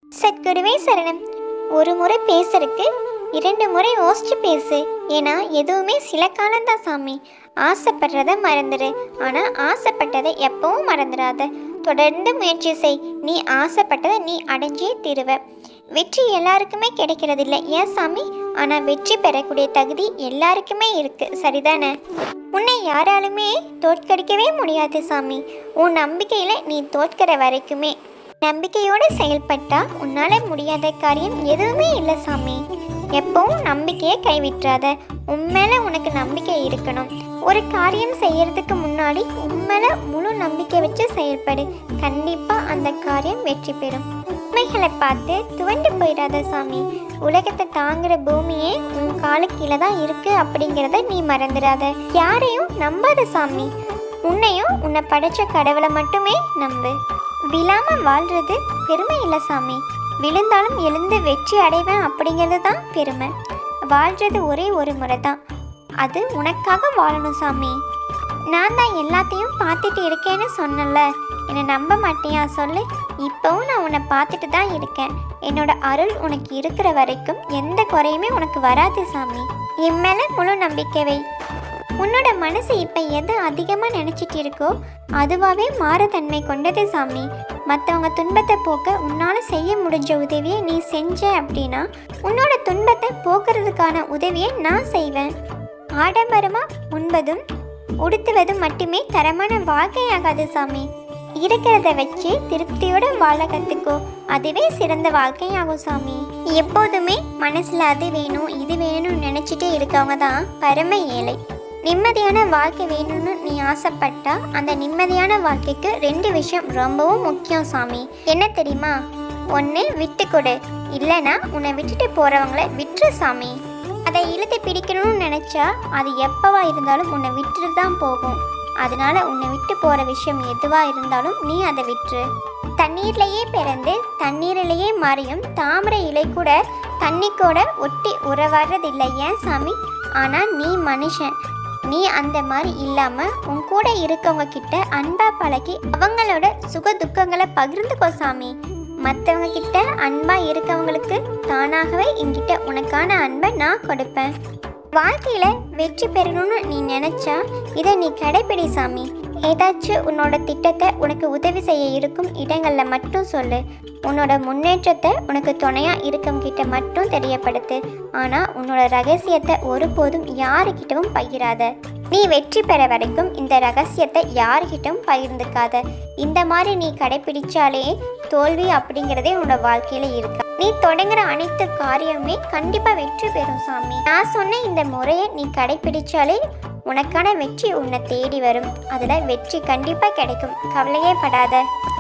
சத்குருவே சரணம் ஒரு முறை பேசுறதுக்கு இரண்டு முறை யோசிச்சு பேசு ஏன்னா எதுவுமே சில காலம்தான் சாமி ஆசைப்படுறத மறந்துடு ஆனால் ஆசைப்பட்டதை எப்பவும் மறந்துடாத தொடர்ந்து முயற்சி செய் நீ ஆசைப்பட்டதை நீ அடைஞ்சே தீருவ வெற்றி எல்லாருக்குமே கிடைக்கிறதில்ல ஏன் சாமி ஆனால் வெற்றி பெறக்கூடிய தகுதி எல்லாருக்குமே இருக்கு சரிதானே உன்னை யாராலுமே தோற்கடிக்கவே முடியாது சாமி உன் நம்பிக்கையில் நீ தோற்கிற வரைக்குமே நம்பிக்கையோடு செயல்பட்டா உன்னால முடியாத காரியம் எதுவுமே இல்லை சாமி எப்பவும் நம்பிக்கையை கைவிட்றாத உண்மையில உனக்கு நம்பிக்கை இருக்கணும் ஒரு காரியம் செய்யறதுக்கு முன்னாடி உண்மையில முழு நம்பிக்கை வச்சு செயல்படு கண்டிப்பா அந்த காரியம் வெற்றி பெறும் உண்மைகளை பார்த்து துவண்டு போயிடாத சாமி உலகத்தை தாங்குற பூமியே உன் காலு கீழே தான் இருக்கு அப்படிங்கிறத நீ மறந்துடாத யாரையும் நம்பாத சாமி உன்னையும் உன்னை படைச்ச கடவுளை மட்டுமே நம்பு விழாம வாழ்றது பெருமை இல்லை சாமி விழுந்தாலும் எழுந்து வெற்றி அடைவேன் அப்படிங்கிறது தான் பெருமை வாழ்றது ஒரே ஒரு முறை தான் அது உனக்காக வாழணும் சாமி நான் தான் எல்லாத்தையும் பார்த்துட்டு இருக்கேன்னு சொன்னல என்னை நம்ப மாட்டியா சொல்லு இப்போவும் நான் உன்னை பார்த்துட்டு தான் இருக்கேன் என்னோட அருள் உனக்கு இருக்கிற வரைக்கும் எந்த குறையுமே உனக்கு வராது சாமி என் மேலே முழு நம்பிக்கை வை உன்னோட மனசு இப்போ எது அதிகமாக நினச்சிட்டு இருக்கோ அதுவாகவே மாறுதன்மை கொண்டது சாமி மற்றவங்க துன்பத்தை போக்க உன்னால் செய்ய முடிஞ்ச உதவியை நீ செஞ்ச அப்படின்னா உன்னோட துன்பத்தை போக்குறதுக்கான உதவியை நான் செய்வேன் ஆடம்பரமாக உண்பதும் உடுத்துவதும் மட்டுமே தரமான வாழ்க்கையாகாது சாமி இருக்கிறத வச்சு திருப்தியோட வாழ கற்றுக்கோ அதுவே சிறந்த வாழ்க்கையாகும் சாமி எப்போதுமே மனசில் அது வேணும் இது வேணும்னு நினச்சிட்டே இருக்கவங்க தான் பரம ஏழை நிம்மதியான வாழ்க்கை வேணும்னு நீ ஆசைப்பட்டா அந்த நிம்மதியான வாழ்க்கைக்கு ரெண்டு விஷயம் ரொம்பவும் முக்கியம் சாமி என்ன தெரியுமா ஒன்று விட்டு கொடு இல்லைன்னா உன்னை விட்டுட்டு போகிறவங்கள விட்டுரு சாமி அதை இழுத்து பிடிக்கணும்னு நினச்சா அது எப்பவா இருந்தாலும் உன்னை விட்டுட்டு தான் போகும் அதனால உன்னை விட்டு போகிற விஷயம் எதுவாக இருந்தாலும் நீ அதை விட்டுரு தண்ணீர்லேயே பிறந்து தண்ணீரிலேயே மறையும் தாமரை இலை கூட தண்ணி கூட ஒட்டி உறவாடுறதில்லை ஏன் சாமி ஆனால் நீ மனுஷன் நீ அந்த மாதிரி இல்லாமல் உன் கூட இருக்கவங்க கிட்ட அன்பா பழகி அவங்களோட சுக துக்கங்களை பகிர்ந்துக்கோ சாமி மற்றவங்க கிட்ட அன்பா இருக்கவங்களுக்கு தானாகவே என்கிட்ட உனக்கான அன்பை நான் கொடுப்பேன் வாழ்க்கையில வெற்றி பெறணும்னு நீ நினைச்சா இதை நீ கடைப்பிடி சாமி ஏதாச்சும் உன்னோட திட்டத்தை உனக்கு உதவி செய்ய இருக்கும் இடங்கள்ல மட்டும் சொல்லு உன்னோட முன்னேற்றத்தை உனக்கு துணையா இருக்கவங்க கிட்ட மட்டும் தெரியப்படுத்து ஆனா உன்னோட ரகசியத்தை ஒருபோதும் யாருக்கிட்டவும் பகிராத நீ வெற்றி பெற வரைக்கும் இந்த ரகசியத்தை யாருக்கிட்டும் பகிர்ந்துக்காத இந்த மாதிரி நீ கடைப்பிடிச்சாலே தோல்வி அப்படிங்கிறதே உன்னோட வாழ்க்கையில இருக்கா நீ தொடங்குற அனைத்து காரியமுமே கண்டிப்பா வெற்றி பெறும் சாமி நான் சொன்ன இந்த முறையை நீ கடைப்பிடிச்சாலே உனக்கான வெற்றி உன்னை தேடி வரும் அதுல வெற்றி கண்டிப்பா கிடைக்கும் கவலையே படாத